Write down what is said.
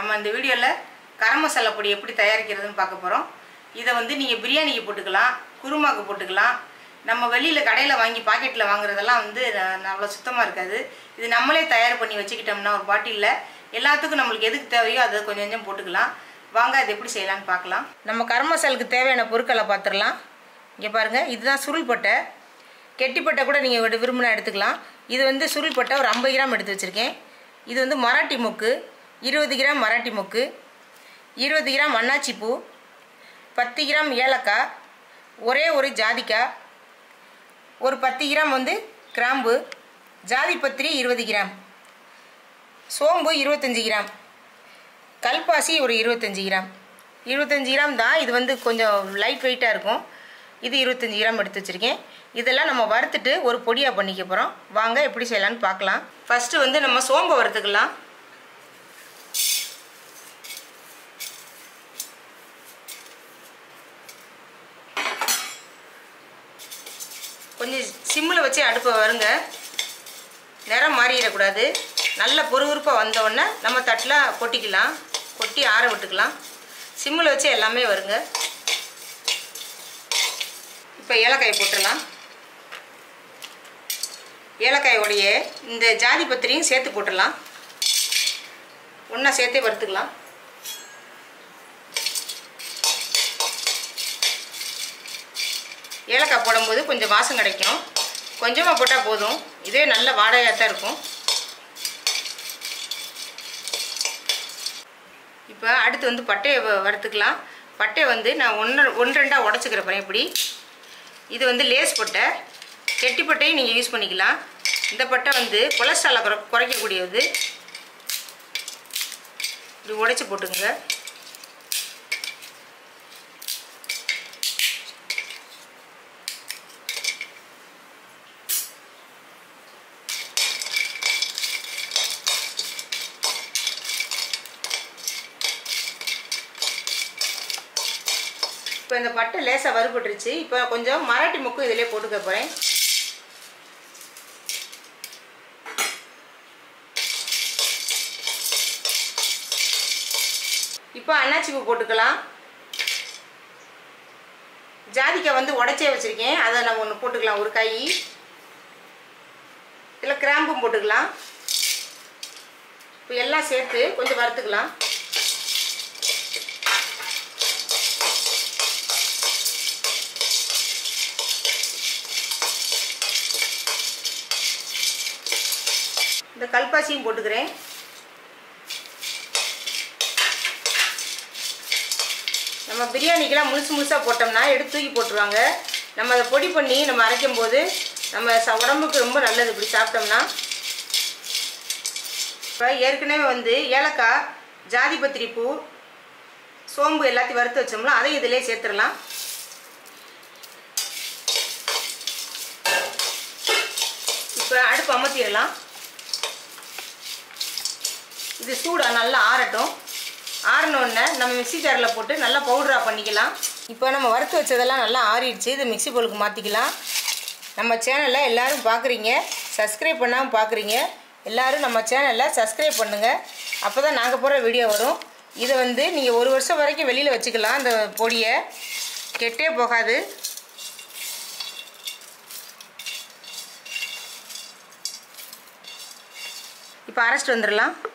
நம்ம இந்த வீடியோவில் கரம் மசாலா பொடி எப்படி தயாரிக்கிறதுன்னு பார்க்க போகிறோம் இதை வந்து நீங்கள் பிரியாணிக்கு போட்டுக்கலாம் குருமாக்கு போட்டுக்கலாம் நம்ம வெளியில் கடையில் வாங்கி பாக்கெட்டில் வாங்குறதெல்லாம் வந்து ந- அவ்வளோ சுத்தமாக இருக்காது இது நம்மளே தயார் பண்ணி வச்சுக்கிட்டோம்னா ஒரு பாட்டிலில் எல்லாத்துக்கும் நம்மளுக்கு எதுக்கு தேவையோ அதை கொஞ்சம் கொஞ்சம் போட்டுக்கலாம் வாங்க அது எப்படி செய்யலாம்னு பார்க்கலாம் நம்ம கரம் மசாலுக்கு தேவையான பொருட்களை பார்த்துடலாம் இங்கே பாருங்கள் இதுதான் சுருள்பட்டை கெட்டிப்பட்டை கூட நீங்கள் விரும்பினா எடுத்துக்கலாம் இது வந்து சுருள்பட்டை ஒரு ஐம்பது கிராம் எடுத்து வச்சுருக்கேன் இது வந்து மராட்டி மொக்கு இருபது கிராம் மராட்டி மொக்கு இருபது கிராம் அன்னாச்சி பூ பத்து கிராம் ஏலக்காய் ஒரே ஒரு ஜாதிக்காய் ஒரு பத்து கிராம் வந்து கிராம்பு ஜாதி பத்திரி இருபது கிராம் சோம்பு இருபத்தஞ்சி கிராம் கல்பாசி ஒரு இருபத்தஞ்சி கிராம் இருபத்தஞ்சி கிராம் தான் இது வந்து கொஞ்சம் லைட் வெயிட்டாக இருக்கும் இது இருபத்தஞ்சி கிராம் எடுத்து வச்சுருக்கேன் இதெல்லாம் நம்ம வறுத்துட்டு ஒரு பொடியாக பண்ணிக்க போகிறோம் வாங்க எப்படி செய்யலாம்னு பார்க்கலாம் ஃபஸ்ட்டு வந்து நம்ம சோம்பை வறுத்துக்கலாம் கொஞ்சம் சிம்மில் வச்சு அடுப்பை வருங்க நிறம் மாறிடக்கூடாது நல்ல பொறுவிறுப்பாக வந்தோடனே நம்ம தட்டில் கொட்டிக்கலாம் கொட்டி ஆற விட்டுக்கலாம் சிம்மில் வச்சு எல்லாமே வருங்க இப்போ ஏலக்காய் போட்டுடலாம் ஏலக்காயோடைய இந்த ஜாதி பத்திரியும் சேர்த்து போட்டுடலாம் ஒன்றா சேர்த்தே வறுத்துக்கலாம் ஏலக்காய் போடும்போது கொஞ்சம் வாசம் கிடைக்கும் கொஞ்சமாக போட்டால் போதும் இதே நல்ல வாடகையாக தான் இருக்கும் இப்போ அடுத்து வந்து பட்டையை வ- வறுத்துக்கலாம் பட்டையை வந்து நான் ஒன்று ஒன்று ரெண்டாக உடச்சிக்கிறப்பறேன் இப்படி இது வந்து லேஸ் பட்டை கெட்டி பட்டையும் நீங்கள் யூஸ் பண்ணிக்கலாம் இந்த பட்டை வந்து கொலஸ்ட்ராலை குறை குறைக்கக்கூடியது இப்படி உடைச்சி போட்டுக்கோங்க இப்போ இந்த பட்டை லேசாக வறுபட்டுருச்சு இப்போ கொஞ்சம் மராட்டி முக்கும் இதிலே போட்டுக்க போகிறேன் இப்போ அன்னாச்சி பூ போட்டுக்கலாம் ஜாதிக்காய் வந்து உடச்சே வச்சுருக்கேன் அதை நம்ம ஒன்று போட்டுக்கலாம் ஒரு கை இதில் கிராம்பும் போட்டுக்கலாம் இப்போ எல்லாம் சேர்த்து கொஞ்சம் வறுத்துக்கலாம் இந்த கல்பாசியும் போட்டுக்கிறேன் நம்ம பிரியாணிக்கெல்லாம் முழுசு முழுசாக போட்டோம்னா எடுத்து தூக்கி போட்டுருவாங்க நம்ம அதை பொடி பண்ணி நம்ம அரைக்கும் போது நம்ம ச உடம்புக்கு ரொம்ப நல்லது இப்படி சாப்பிட்டோம்னா இப்போ ஏற்கனவே வந்து ஏலக்காய் ஜாதிபத்திரி பூ சோம்பு எல்லாத்தையும் வறுத்து வச்சோம்னா அதையும் இதிலே சேர்த்துடலாம் இப்போ அடுப்பு அமர்த்திடலாம் இது சூடாக நல்லா ஆறட்டும் ஆறினோடனே நம்ம மிக்ஸி ஜாரில் போட்டு நல்லா பவுடராக பண்ணிக்கலாம் இப்போ நம்ம வறுத்து வச்சதெல்லாம் நல்லா ஆறிடுச்சு இது மிக்ஸி பொருளுக்கு மாற்றிக்கலாம் நம்ம சேனலை எல்லோரும் பார்க்குறீங்க சப்ஸ்கிரைப் பண்ணாமல் பார்க்குறீங்க எல்லோரும் நம்ம சேனலை சப்ஸ்கிரைப் பண்ணுங்கள் அப்போ தான் நாங்கள் போகிற வீடியோ வரும் இதை வந்து நீங்கள் ஒரு வருஷம் வரைக்கும் வெளியில் வச்சுக்கலாம் அந்த பொடியை கெட்டே போகாது இப்போ அரைச்சிட்டு வந்துடலாம்